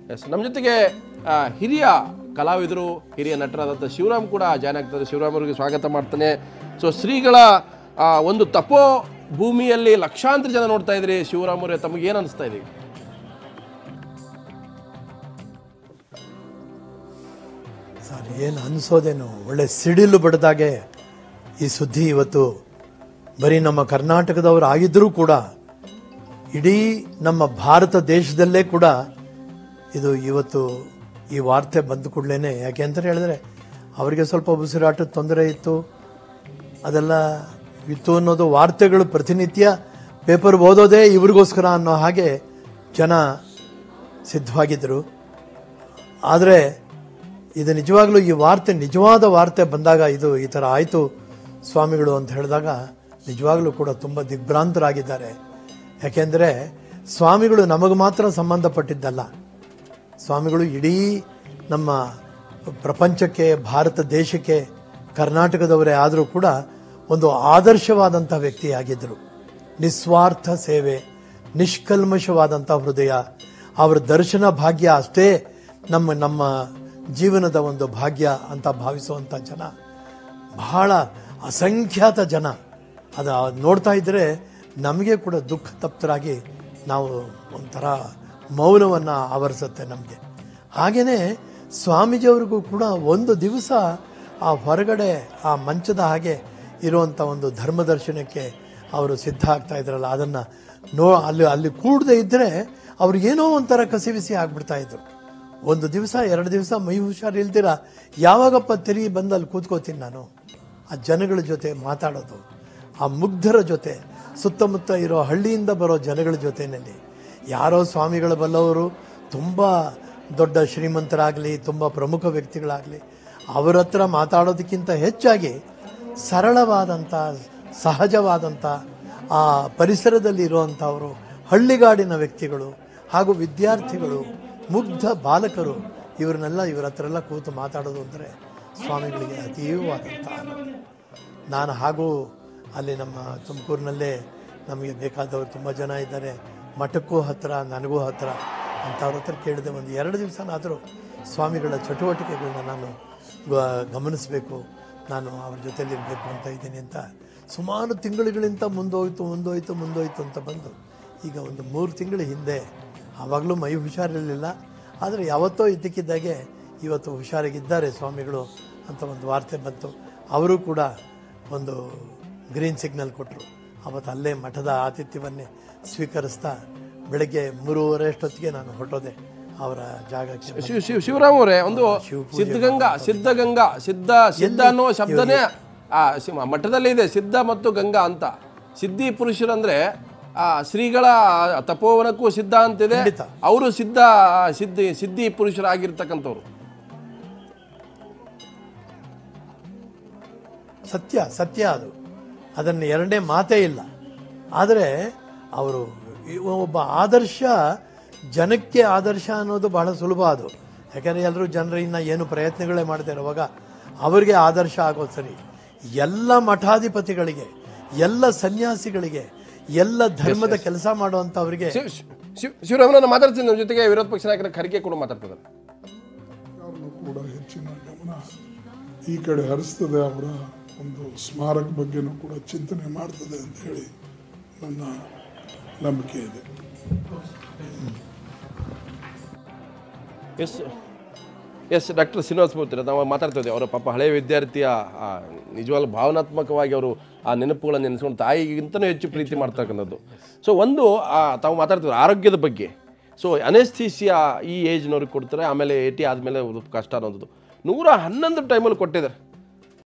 S ನಮ್ಮ ಜೊತೆಗೆ ಆ, ಹಿರಿಯ ಕಲಾವಿದರು ಹಿರಿಯ ನಟರಾದಂಥ ಶಿವರಾಮ್ ಕೂಡ ಜಾಯ್ನ್ ಆಗ್ತಾರೆ ಶಿವರಾಮ್ ಅವರಿಗೆ ಸ್ವಾಗತ ಮಾಡ್ತಾನೆ ಸೊ ಶ್ರೀಗಳ ಆ, ಒಂದು ತಪೋ ಭೂಮಿಯಲ್ಲಿ ಲಕ್ಷಾಂತರ ಜನ ನೋಡ್ತಾ ಇದ್ರಿ ಶಿವರಾಮ್ ಅವರೇ ತಮಗೆ ಏನು ಅನಿಸ್ತಾ ಇದೆ ಈಗ? ಸರ್ ಏನು ಅನಿಸೋದೇನು ಒಳ್ಳೆ ಸಿಡಿಲು ಬಡ್ದಾಗೆ ಈ ಸುದ್ದಿ ಇವತ್ತು ಬರೀ ನಮ್ಮ ಕರ್ನಾಟಕದವರು ಆಗಿದ್ದರೂ ಕೂಡ ಇಡೀ ನಮ್ಮ ಭಾರತ ದೇಶದಲ್ಲೇ ಕೂಡ ಇದು ಇವತ್ತು ಈ ವಾರ್ತೆ ಬಂದ ಕೂಡಲೇ ಯಾಕೆ ಅಂತ ಹೇಳಿದ್ರೆ ಅವರಿಗೆ ಸ್ವಲ್ಪ ಉಸಿರಾಟದ ತೊಂದರೆ ಇತ್ತು ಅದೆಲ್ಲ ಇತ್ತು ಅನ್ನೋದು ವಾರ್ತೆಗಳು ಪ್ರತಿನಿತ್ಯ ಪೇಪರ್ ಓದೋದೇ ಇವ್ರಿಗೋಸ್ಕರ ಅನ್ನೋ ಹಾಗೆ ಜನ ಸಿದ್ಧವಾಗಿದ್ದರು ಆದರೆ ಇದು ನಿಜವಾಗ್ಲೂ ಈ ವಾರ್ತೆ ನಿಜವಾದ ವಾರ್ತೆ ಬಂದಾಗ ಇದು ಈ ಥರ ಆಯಿತು ಸ್ವಾಮಿಗಳು ಅಂತ ಹೇಳಿದಾಗ ನಿಜವಾಗ್ಲೂ ಕೂಡ ತುಂಬ ದಿಗ್ಭ್ರಾಂತರಾಗಿದ್ದಾರೆ ಯಾಕೆಂದರೆ ಸ್ವಾಮಿಗಳು ನಮಗೆ ಮಾತ್ರ ಸಂಬಂಧಪಟ್ಟಿದ್ದಲ್ಲ ಸ್ವಾಮಿಗಳು ಇಡೀ ನಮ್ಮ ಪ್ರಪಂಚಕ್ಕೆ ಭಾರತ ದೇಶಕ್ಕೆ ಕರ್ನಾಟಕದವರೇ ಆದರೂ ಕೂಡ ಒಂದು ಆದರ್ಶವಾದಂಥ ವ್ಯಕ್ತಿಯಾಗಿದ್ದರು ನಿಸ್ವಾರ್ಥ ಸೇವೆ ನಿಷ್ಕಲ್ಮಶವಾದಂಥ ಹೃದಯ ಅವರ ದರ್ಶನ ಭಾಗ್ಯ ಅಷ್ಟೇ ನಮ್ಮ ನಮ್ಮ ಜೀವನದ ಒಂದು ಭಾಗ್ಯ ಅಂತ ಭಾವಿಸುವಂಥ ಜನ ಬಹಳ ಅಸಂಖ್ಯಾತ ಜನ ಅದು ನೋಡ್ತಾ ಇದ್ದರೆ ನಮಗೆ ಕೂಡ ದುಃಖ ತಪ್ತರಾಗಿ ನಾವು ಒಂಥರ ಮೌನವನ್ನು ಆವರಿಸುತ್ತೆ ನಮಗೆ ಹಾಗೆಯೇ ಸ್ವಾಮೀಜಿಯವ್ರಿಗೂ ಕೂಡ ಒಂದು ದಿವಸ ಆ ಹೊರಗಡೆ ಆ ಮಂಚದ ಹಾಗೆ ಇರುವಂಥ ಒಂದು ಧರ್ಮದರ್ಶನಕ್ಕೆ ಅವರು ಸಿದ್ಧ ಆಗ್ತಾ ಇದ್ರಲ್ಲ ಅದನ್ನು ನೋ ಅಲ್ಲಿ ಅಲ್ಲಿ ಕೂಡದೇ ಇದ್ದರೆ ಅವ್ರಿಗೇನೋ ಒಂಥರ ಕಸಿವಿಸಿ ಆಗ್ಬಿಡ್ತಾ ಇದ್ರು ಒಂದು ದಿವಸ ಎರಡು ದಿವಸ ಮೈ ಹುಷಾರು ಇಲ್ದಿರ ಯಾವಾಗಪ್ಪ ತಿರುಗಿ ಬಂದು ಅಲ್ಲಿ ಕೂತ್ಕೋತೀನಿ ನಾನು ಆ ಜನಗಳ ಜೊತೆ ಮಾತಾಡೋದು ಆ ಮುಗ್ಧರ ಜೊತೆ ಸುತ್ತಮುತ್ತ ಇರೋ ಹಳ್ಳಿಯಿಂದ ಬರೋ ಜನಗಳ ಜೊತೆಯಲ್ಲಿ ಯಾರೋ ಸ್ವಾಮಿಗಳ ಬಲ್ಲವರು ತುಂಬ ದೊಡ್ಡ ಶ್ರೀಮಂತರಾಗಲಿ ತುಂಬ ಪ್ರಮುಖ ವ್ಯಕ್ತಿಗಳಾಗಲಿ ಅವರ ಹತ್ರ ಮಾತಾಡೋದಕ್ಕಿಂತ ಹೆಚ್ಚಾಗಿ ಸರಳವಾದಂಥ ಸಹಜವಾದಂಥ ಆ ಪರಿಸರದಲ್ಲಿ ಇರುವಂಥವರು ಹಳ್ಳಿಗಾಡಿನ ವ್ಯಕ್ತಿಗಳು ಹಾಗೂ ವಿದ್ಯಾರ್ಥಿಗಳು ಮುಗ್ಧ ಬಾಲಕರು ಇವರನ್ನೆಲ್ಲ ಇವರ ಹತ್ರ ಎಲ್ಲ ಕೂತು ಮಾತಾಡೋದು ಅಂದರೆ ಸ್ವಾಮಿಗಳಿಗೆ ಅತೀವವಾದಂಥ ಆನಂದ ನಾನು ಹಾಗೂ ಅಲ್ಲಿ ನಮ್ಮ ತುಮಕೂರಿನಲ್ಲೇ ನಮಗೆ ಬೇಕಾದವರು ತುಂಬ ಜನ ಇದ್ದಾರೆ ಮಠಕ್ಕೂ ಹತ್ತಿರ ನನಗೂ ಹತ್ತಿರ ಅಂಥವ್ರ ಹತ್ರ ಕೇಳಿದೆ ಒಂದು ಎರಡು ದಿವಸನಾದರೂ ಸ್ವಾಮಿಗಳ ಚಟುವಟಿಕೆಗಳನ್ನ ನಾನು ಗ- ಗಮನಿಸಬೇಕು ನಾನು ಅವ್ರ ಜೊತೆಲಿ ಇರಬೇಕು ಅಂತ ಇದ್ದೀನಿ ಅಂತ ಸುಮಾರು ತಿಂಗಳುಗಳಿಂದ ಮುಂದೋಯ್ತು ಮುಂದೋಯ್ತು ಮುಂದೋಯ್ತು ಅಂತ ಬಂದು ಈಗ ಒಂದು ಮೂರು ತಿಂಗಳ ಹಿಂದೆ ಆವಾಗಲೂ ಮೈ ಹುಷಾರಿರಲಿಲ್ಲ ಆದರೆ ಯಾವತ್ತೋ ಇದ್ದಕ್ಕಿದ್ದಾಗೆ ಇವತ್ತು ಹುಷಾರಾಗಿದ್ದಾರೆ ಸ್ವಾಮಿಗಳು ಅಂತ ಒಂದು ವಾರ್ತೆ ಬಂತು ಅವರು ಕೂಡ ಒಂದು ಗ್ರೀನ್ ಸಿಗ್ನಲ್ ಕೊಟ್ಟರು ಅವತ್ತು ಅಲ್ಲೇ ಮಠದ ಆತಿಥ್ಯವನ್ನೇ ಸ್ವೀಕರಿಸ್ತಾ ಬೆಳಗ್ಗೆ ಮೂರುವರೆ ಅಷ್ಟೊತ್ತಿಗೆ ನಾನು ಹೊರಟೋದೆ ಅವರ ಜಾಗಕ್ಕೆ ಶಿವ ಶಿವ ಶಿವರಾಮ್ ಅವರೇ ಒಂದು ಶಿವಪೂಜೆ ಸಿದ್ಧಗಂಗಾ ಸಿದ್ಧಗಂಗಾ ಸಿದ್ಧ ಸಿದ್ಧ ಅನ್ನೋ ಶಬ್ದನೇ ಆ ಶಿ- ಮಠದಲ್ಲಿ ಇದೆ ಸಿದ್ಧ ಮತ್ತು ಗಂಗಾ ಅಂತ ಸಿದ್ಧಿ ಪುರುಷರಂದ್ರೆ ಆ ಶ್ರೀಗಳ ತಪೋವನಕ್ಕೂ ಸಿದ್ಧ ಅಂತಿದೆ ಖಂಡಿತ. ಅವರು ಸಿದ್ಧ ಸಿದ್ಧಿ ಸಿದ್ಧಿ ಪುರುಷರಾಗಿರ್ತಕ್ಕಂಥವ್ರು ಸತ್ಯ ಸತ್ಯ ಅದು ಅದನ್ನು ಎರಡನೇ ಮಾತೇ ಇಲ್ಲ ಆದರೆ ಅವರು ಈ ಒಬ್ಬ ಆದರ್ಶ ಜನಕ್ಕೆ ಆದರ್ಶ ಅನ್ನೋದು ಬಹಳ ಸುಲಭ ಅದು ಯಾಕಂದರೆ ಎಲ್ಲರೂ ಜನರು ಇನ್ನು ಏನು ಪ್ರಯತ್ನಗಳೇ ಮಾಡ್ತಾ ಇರುವಾಗ ಅವರಿಗೆ ಆದರ್ಶ ಆಗೋದು ಸರಿ ಎಲ್ಲ ಮಠಾಧಿಪತಿಗಳಿಗೆ ಎಲ್ಲ ಸನ್ಯಾಸಿಗಳಿಗೆ ಎಲ್ಲ ಧರ್ಮದ ಕೆಲಸ ಮಾಡುವಂಥವರಿಗೆ ಶಿವ್ ಶಿವ್ ಶಿವರಾಮನ ಮಾತಾಡ್ತೀನಿ ನಮ್ಮ ಜೊತೆಗೆ ವಿರೋಧ ಪಕ್ಷ ನಾಯಕರ ಖರ್ಗೆ ಕೂಡ ಮಾತಾಡ್ತಿದ್ದಾರೆ ಸರ್ಕಾರನೂ ಕೂಡ ಹೆಚ್ಚಿನ ಗಮನ ಈ ಕಡೆ ಹರಿಸ್ತದೆ ಅವರ ಒಂದು ಸ್ಮಾರಕ ಬಗ್ಗೆನೂ ಕೂಡ ಚಿಂತನೆ ಮಾಡ್ತದೆ ಅಂತ ಹೇಳಿ ನನ್ನ ನಂಬಿಕೆ ಇದೆ S S doctor Srinivasa Murthy ನಾವು ಮಾತಾಡ್ತಾ ಇದ್ದೇವೆ ಅವರ ಪಾಪ ಹಳೆಯ ವಿದ್ಯಾರ್ಥಿಯ ಆ, ನಿಜವಾಗ್ಲೂ ಭಾವನಾತ್ಮಕವಾಗಿ ಅವರು ಆ ನೆನಪುಗಳನ್ನು ನೆನೆಸ್ಕೊಂಡು ತಾಯಿಗಿಂತನೂ ಹೆಚ್ಚು ಪ್ರೀತಿ ಮಾಡ್ತಕ್ಕಂಥದ್ದು ಸೊ ಒಂದು ಆ, ತಾವು ಮಾತಾಡ್ತಿದ್ರು ಆರೋಗ್ಯದ ಬಗ್ಗೆ ಸೊ ಅನೆಸ್ಥೀಸಿಯಾ ಈ ಏಜ್ನವ್ರಿಗೆ ಕೊಡ್ತಾರೆ ಆಮೇಲೆ ಏಟಿ ಆದಮೇಲೆ ಕಷ್ಟ ಅನ್ನೋದು ನೂರ ಹನ್ನೊಂದು ಟೈಮಲ್ಲಿ ಕೊಟ್ಟಿದ್ದಾರೆ